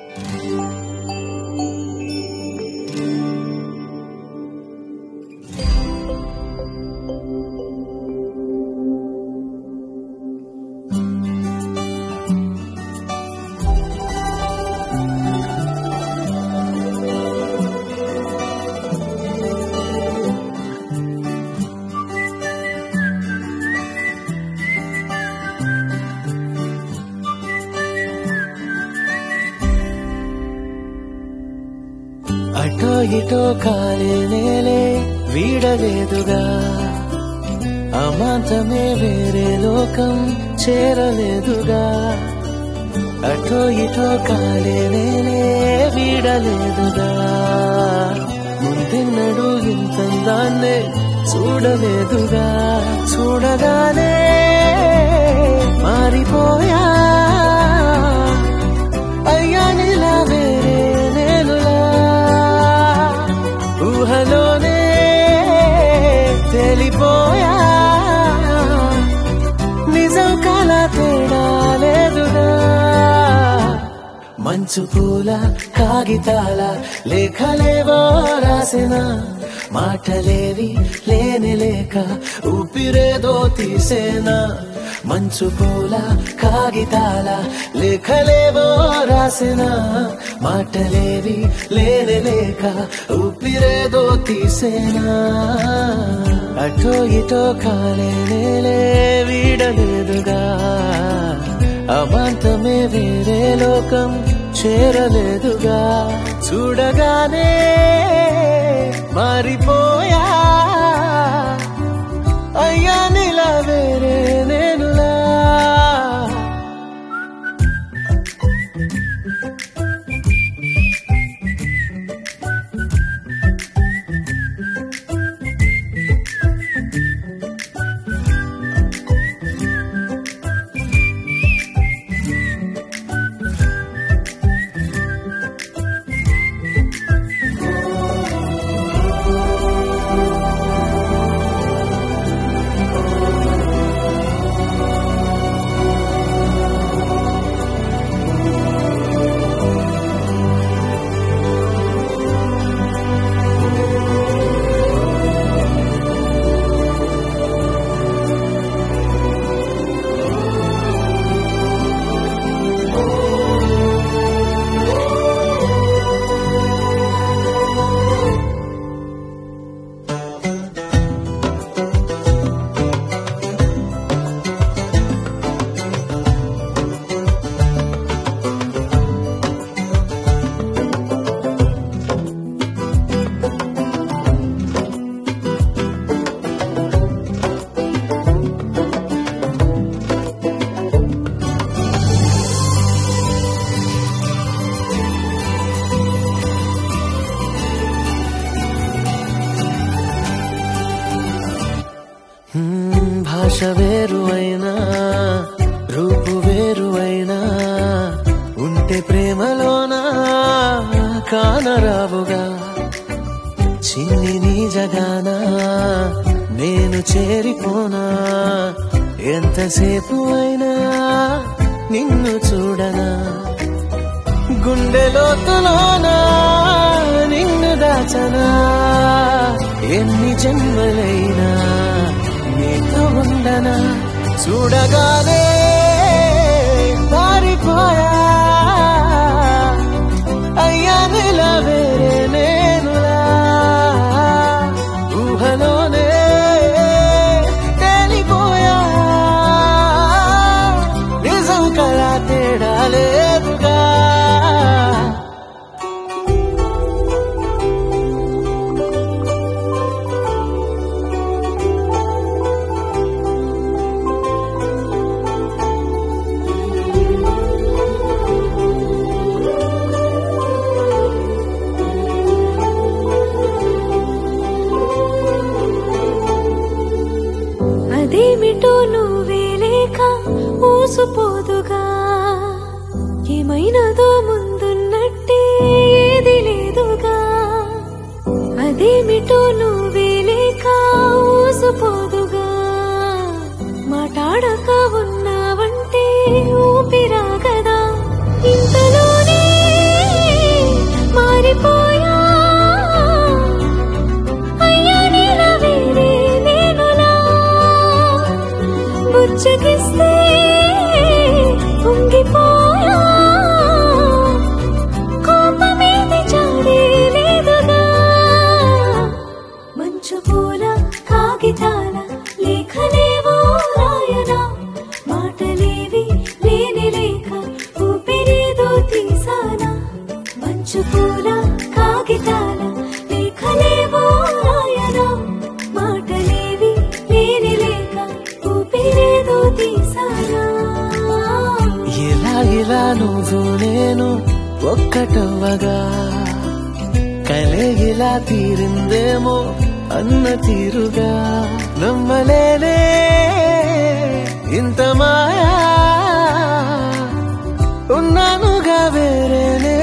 అటో ఇటో కాలే నేలే వీడలేదుగా అమాంతమే వేరే లోకం చేరలేదుగా అటో ఇటో కాలే నేలే వీడలేదుగా ముందెన్నడు ఇంతందాన్నే చూడలేదుగా చూడగానే మారిపోయా అయ్యా నీలా వేరే నేనులా ఊహలోనే తెలిపోయా నిజం కల తేడా లేదుగా మంచు పూల కాగితాల లేఖలేవో రాసిన మాటలేవి లేని లేక ఊపిరేదో తీసేనా మంచు పూల కాగితాల లేఖలేవో రాసిన మాటలేవి లేని లేక ఊపిరేదో తీసేనా అటో ఇటో కాలే నేలే వీడలేదుగా అమాంతమే వేరే లోకం చేరలేదుగా చూడగానే మారిపోయా అయ్యా నీలా వేరే నేనులా హ్మ్, భాష వేరు అయినా రూపు వేరు అయినా ఉంటే ప్రేమలోనా కానరావుగా చిన్ని నీ జగానా నేను చేరిపోనా ఎంతసేపు అయినా నిన్ను చూడనా గుండె లోతులోనా నిన్ను దాచనా ఎన్ని జన్మలైనా నీతో ఉండనా చూడగానే పారిపోయా అయ్యా నిలా వేరే నేనులా ఊహలోనే తేలిపోయా నిజం కళ తేడా లేదుగా అదేమిటో నువ్వే లేక ఊసుపోదుగా ఏమైనదో ముందున్నట్టే ఏది లేదుగా అదేమిటో నువ్వే లేక ఊసుపోదుగా మాటాడక ఉన్నావంటే ఊపిరాగదా ఇంతలోనే ఇలా నువ్వు నేను ఒక్కటవ్వగా కలే ఇలా తీరిందేమో అన్న తీరుగా నమ్మలేనే ఇంత మాయా ఉన్నానుగా వేరే